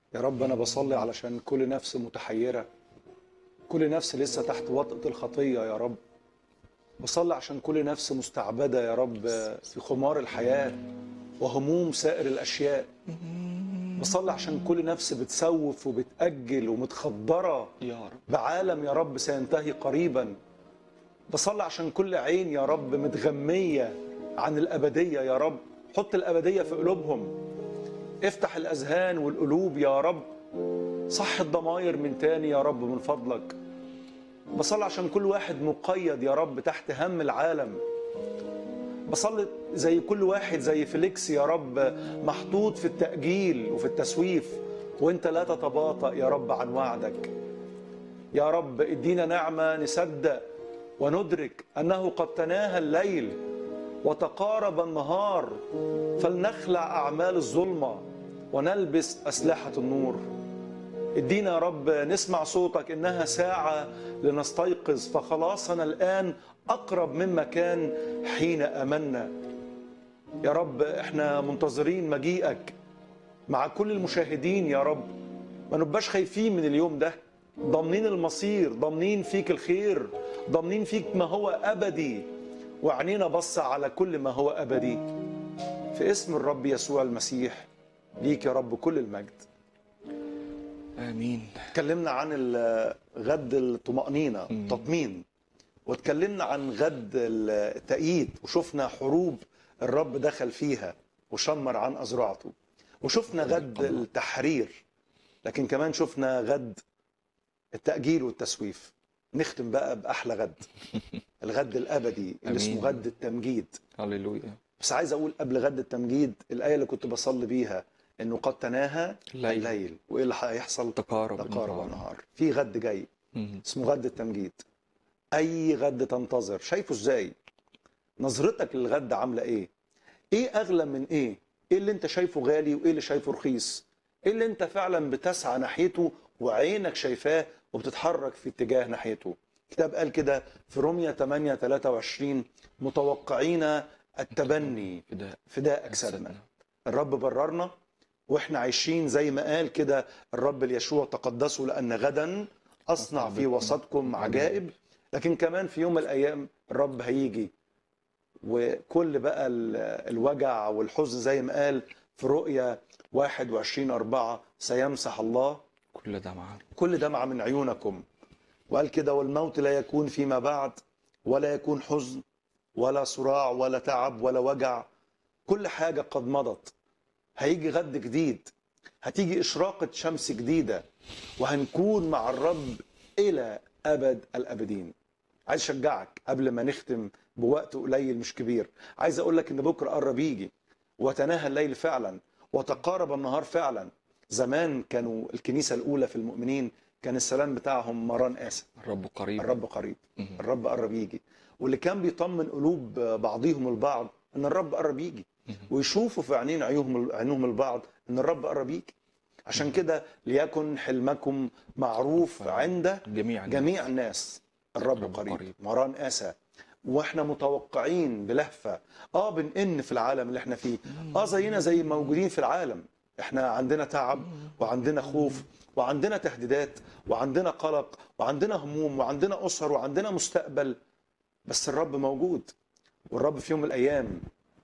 يا رب أنا بصلي علشان كل نفس متحيرة كل نفس لسه تحت وطأة الخطية يا رب بصلي عشان كل نفس مستعبدة يا رب في خمار الحياة وهموم سائر الأشياء بصلي عشان كل نفس بتسوف وبتأجل ومتخدرة يا رب بعالم يا رب سينتهي قريبا بصلي عشان كل عين يا رب متغمية عن الأبدية يا رب حط الأبدية في قلوبهم افتح الأذهان والقلوب يا رب صح الضماير من تاني يا رب من فضلك بصلي عشان كل واحد مقيد يا رب تحت هم العالم بصلي زي كل واحد زي فيليكس يا رب محطوط في التأجيل وفي التسويف وانت لا تتباطأ يا رب عن وعدك يا رب ادينا نعمة نصدق وندرك أنه قد تناهى الليل وتقارب النهار فلنخلع أعمال الظلمة ونلبس أسلحة النور ادينا يا رب نسمع صوتك إنها ساعة لنستيقظ فخلاصنا الآن أقرب مما كان حين آمنا يا رب احنا منتظرين مجيئك مع كل المشاهدين يا رب ما نبقاش خايفين من اليوم ده ضامنين المصير ضامنين فيك الخير ضامنين فيك ما هو أبدي وعينينا بص على كل ما هو أبدي في اسم الرب يسوع المسيح ليك يا رب كل المجد امين اتكلمنا عن ال- غد الطمأنينة التطمين واتكلمنا عن غد التأييد وشفنا حروب الرب دخل فيها وشمر عن أذرعته وشفنا غد التحرير لكن كمان شفنا غد التأجيل والتسويف نختم بقى بأحلى غد الغد الأبدي اللي اسمه أمين. غد التمجيد هللويا بس عايز أقول قبل غد التمجيد الآية اللي كنت بصلي بيها إنه قد تناهى الليل. الليل وإيه اللي هيحصل تقارب تقارب النهار. النهار في غد جاي مم. اسمه غد التمجيد اي غد تنتظر شايفه ازاي نظرتك للغد عامله ايه ايه اغلى من ايه ايه اللي انت شايفه غالي وايه اللي شايفه رخيص ايه اللي انت فعلا بتسعى ناحيته وعينك شايفاه وبتتحرك في اتجاه ناحيته الكتاب قال كده في روميا 8 23 متوقعين التبني فداء فداء اجسادنا الرب بررنا واحنا عايشين زي ما قال كده الرب ليشوع تقدسوا لان غدا اصنع في وسطكم عجائب لكن كمان في يوم من الايام الرب هيجي وكل بقى ال- الوجع والحزن زي ما قال في رؤيا 21 4 سيمسح الله كل ده معانا كل دمعة من عيونكم وقال كده والموت لا يكون فيما بعد ولا يكون حزن ولا صراع ولا تعب ولا وجع كل حاجة قد مضت هيجي غد جديد هتيجي إشراقة شمس جديدة وهنكون مع الرب إلى أبد الأبدين عايز أشجعك قبل ما نختم بوقت قليل مش كبير عايز أقول لك إن بكرة قرب يجي وتناهى الليل فعلا وتقارب النهار فعلا زمان كانوا الكنيسة الأولى في المؤمنين كان السلام بتاعهم مران آسف الرب قريب الرب قريب مم. الرب قرب يجي واللي كان بيطمن قلوب بعضهم البعض ان الرب قرب يجي ويشوفوا في عينين عيونهم عينهم البعض ان الرب قرب يجي عشان كده ليكن حلمكم معروف عند جميع الناس. جميع الناس الرب الرب قريب قريب. مران اسى واحنا متوقعين بلهفه اه بنئن في العالم اللي احنا فيه اه زينا زي موجودين في العالم احنا عندنا تعب وعندنا خوف وعندنا تهديدات وعندنا قلق وعندنا هموم وعندنا اسر وعندنا مستقبل بس الرب موجود والرب في يوم من الايام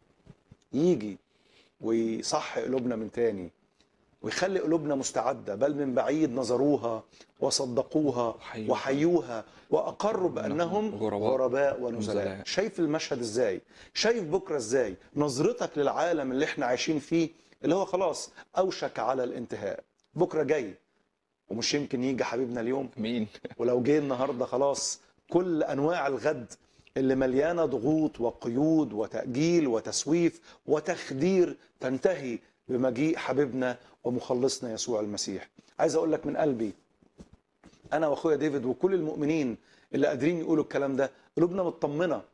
يجي ويصح قلوبنا من تاني ويخلي قلوبنا مستعدة بل من بعيد نظروها وصدقوها وحيوها. وحيوها وأقروا بأنهم غرباء غرباء ونزلاء ونزلاء. شايف المشهد إزاي شايف بكرة إزاي نظرتك للعالم اللي احنا عايشين فيه اللي هو خلاص أوشك على الانتهاء بكرة جاي ومش يمكن يجي حبيبنا اليوم مين ولو جه النهارده خلاص كل انواع الغد اللي مليانه ضغوط وقيود وتاجيل وتسويف وتخدير تنتهي بمجيء حبيبنا ومخلصنا يسوع المسيح عايز اقول لك من قلبي انا واخويا ديفيد وكل المؤمنين اللي قادرين يقولوا الكلام ده قلوبنا مطمنه